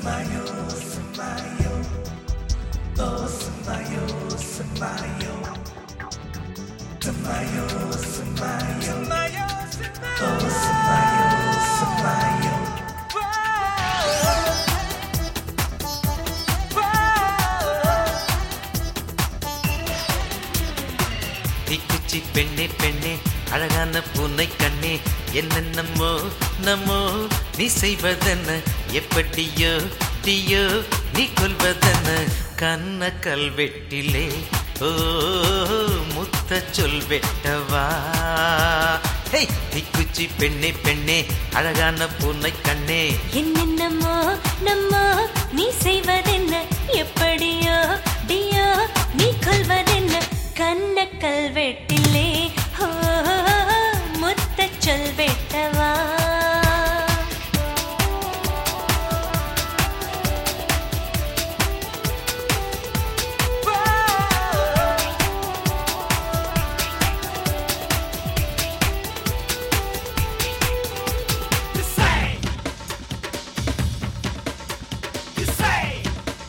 தீக்குச்சி பெண்ணே பெண்ணே அழகான பூனை கண்ணே என்னென்னமோ நம்மோ நீ செய்வதென்ன எப்படியோ தீயோ நீ கொள்வதென்ன கண்ண கல்வெட்டிலே ஓ முத்த சொல் வெட்டவா ஹே தீக்குச்சி பெண்ணே பெண்ணே அழகான பூனை கண்ணே என்னென்னமோ நம்மோ நீ செய்வதென்ன எப்படியோ டியோ நீ கொள்வதென்ன கண்ண கல்வெட்டிலே ஹோ முத்த சொல் வெட்டவா You say. You say.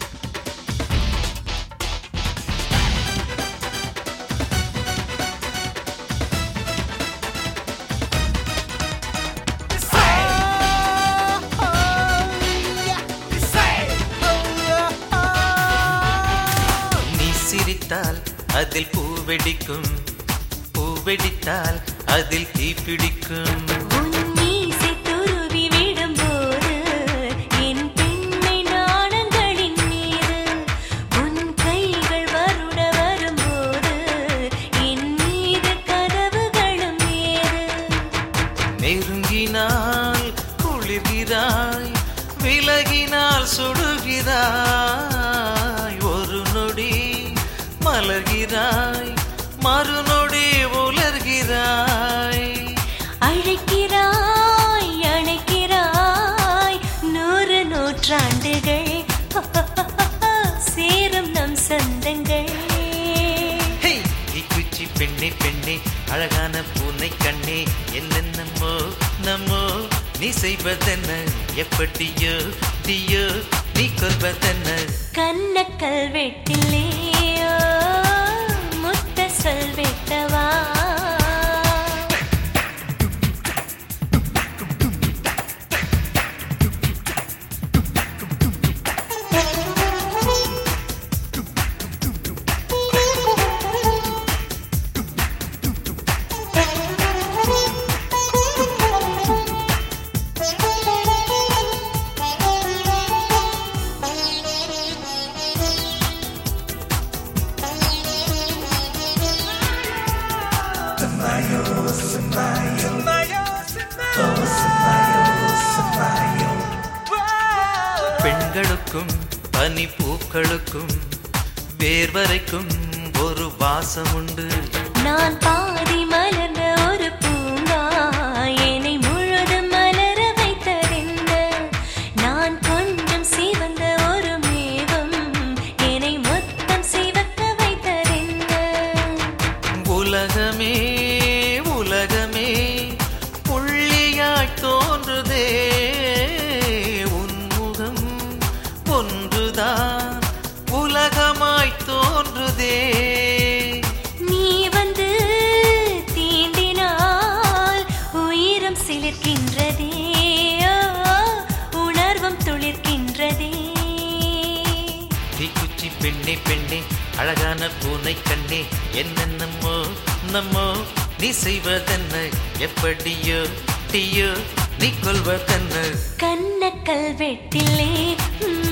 You say. You say. நீ சிரித்தால் அதில் பூவெடிக்கும் பூவெடித்தால் அதில் தீப்பிடிக்கும் உன் மீசை துருவி விடும்போது என் பெண்மை நாணங்களின் மீது உன் கைகள் வருட வரும்போது என் மீது கதவுகளும் ஏது நெருங்கினால் குளிர்கிறாய் விலகினால் சுடுகிறாய் ஒரு நொடி மலர்கிறாய் மறுநொடி உலர்கிறாய் அழைக்கிறாய் அழைக்கிறாய் நூறு நூற்றாண்டுகள் சேரும் நம் சொந்தங்கள் ஹே தீக்குச்சி பெண்ணே பெண்ணே அழகான பூனை கண்ணே என்னென்னமோ நம்மோ நீ செய்வதென்ன எப்படியோ தீயோ நீ கொள்வதென்ன கண்ண கல்வெட்டிலேயோ முத்த சொல் வெட்டவா பெண்களுக்கும் பனி பூக்களுக்கும் வேர்வரைக்கும் ஒரு வாசம் உண்டு நான் பாதி மலர்ந்த ஒரு பூங்கா என்னை முழுதும் மலர வைத்ததென்ன நான் கொஞ்சம் சிவந்த ஒரு மேகம் என்னை மொத்தம் சிவக்க வைத்ததென்ன உலகமே உலகமே புள்ளியாய் தோன்றுதே உன்முகம் ஒன்றுதான் உலகமாய் தோன்றுதே நீ வந்து தீண்டினால் உயிரம் சிலிர்க்கின்றதே ஓ, உணர்வும் துளிர்க்கின்றதே தீக்குச்சி பெண்ணே பெண்ணே அழகான பூனை கண்ணே என்னென்னமோ நம்மோ நீ செய்வதென்ன எப்படியோ டீயோ நீ கொள்வதென்ன கண்ண கல்வெட்டிலே ம்,